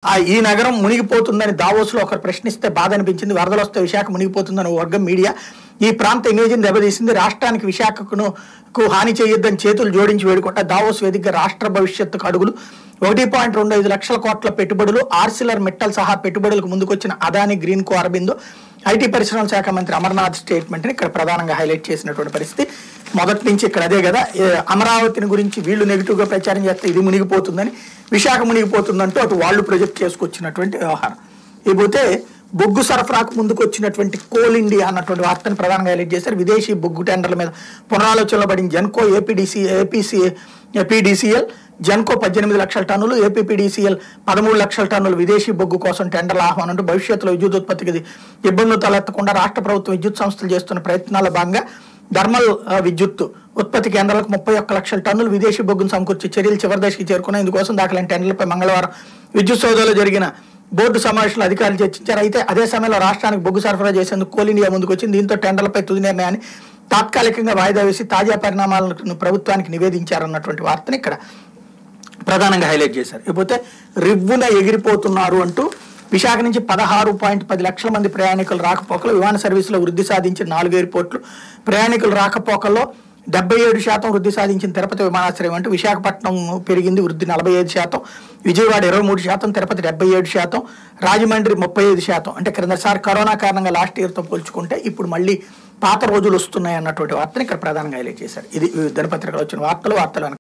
ఆ ఈ నగరం మునిగిపోతుందని దావోస్లో ఒకరు ప్రశ్నిస్తే బాధ అనిపించింది వరదలు వస్తే విశాఖ మునిగిపోతుందని ఓ వర్గం మీడియా ఈ ప్రాంత ఇమేజ్ని దెబ్బతీసింది రాష్ట్రానికి విశాఖకును కు హాని చేయొద్దని చేతులు జోడించి వేడుకుంటా దావోస్ వేదికగా రాష్ట్ర భవిష్యత్తుకు అడుగులు ఒకటి పాయింట్ రెండు ఐదు లక్షల కోట్ల పెట్టుబడులు ఆర్సిలర్ మెట్టల్ సహా పెట్టుబడులకు ముందుకొచ్చిన Adani green co Aurobindo IT పరిశ్రమల శాఖ మంత్రి అమర్నాథ్ స్టేట్మెంట్ని ఇక్కడ ప్రధానంగా హైలైట్ చేసినటువంటి పరిస్థితి మొదటి నుంచి ఇక్కడ అదే కదా ఏ, అమరావతిని గురించి వీళ్ళు నెగిటివ్గా ప్రచారం చేస్తే ఇది మునిగిపోతుందని విశాఖ మునిగిపోతుందంటూ అటు వాళ్ళు ప్రొజెక్ట్ చేసుకొచ్చినటువంటి వ్యవహారం ఇకపోతే బొగ్గు సరఫరాకు ముందుకు వచ్చినటువంటి కోల్ ఇండియా అన్నటువంటి వార్తను ప్రధానంగా హైలైట్ చేశారు విదేశీ బొగ్గు టెండర్ల మీద పునరాలోచనలో పడిన Genco APDC APC APDCL Genco పద్దెనిమిది లక్షల టన్నులు ఏపీపీడీసీఎల్ పదమూడు లక్షల టన్నులు విదేశీ బొగ్గు కోసం టెండర్ల ఆహ్వానం అంటూ భవిష్యత్తులో విద్యుత్ ఉత్పత్తికి ఇబ్బందులు తలెత్తకుండా రాష్ట్ర ప్రభుత్వం విద్యుత్ సంస్థలు చేస్తున్న ప్రయత్నాల భాగంగా థర్మల్ ఆ, విద్యుత్ ఉత్పత్తి కేంద్రాలకు ముప్పై ఒక్క లక్షల టన్నులు విదేశీ బొగ్గును సమకూర్చే చర్యలు చివరి దశకి చేరుకున్నాయి ఇందుకోసం దాఖలైన టెండర్లపై మంగళవారం విద్యుత్ సౌదాలో జరిగిన బోర్డు సమావేశంలో అధికారులు చర్చించారు అయితే అదే సమయంలో రాష్ట్రానికి బొగ్గు సరఫరా చేసేందుకు కోల్ ఇండియా ముందుకు వచ్చింది దీంతో టెండర్లపై తుది నిర్ణయాన్ని తాత్కాలికంగా వాయిదా వేసి తాజా పరిణామాలను ప్రభుత్వానికి నివేదించారన్నటువంటి వార్తని ఇక్కడ ప్రధానంగా హైలైట్ చేశారు ఇకపోతే రివ్వున ఎగిరిపోతున్నారు అంటూ విశాఖ నుంచి పదహారు పాయింట్ పది లక్షల మంది ప్రయాణికులు రాకపోకలు విమాన సర్వీసులో వృద్ధి సాధించిన నాలుగు ఎయిర్పోర్ట్లు ప్రయాణికులు రాకపోకల్లో డెబ్బై ఏడు శాతం వృద్ధి సాధించిన తిరుపతి విమానాశ్రయం అంటూ విశాఖపట్నం పెరిగింది వృద్ధి నలభై ఐదు శాతం విజయవాడ ఇరవై మూడు శాతం తిరుపతి డెబ్బై ఏడు శాతం రాజమండ్రి ముప్పై ఐదు శాతం అంటే క్రిందసారి కరోనా కారణంగా లాస్ట్ ఇయర్తో పోల్చుకుంటే ఇప్పుడు మళ్ళీ పాత రోజులు వస్తున్నాయి అన్నటువంటి వార్తని ఇక్కడ ప్రధానంగా హైలైట్ చేశారు ఇది ఈ దినపత్రికలో వచ్చిన వార్తలు వార్తలు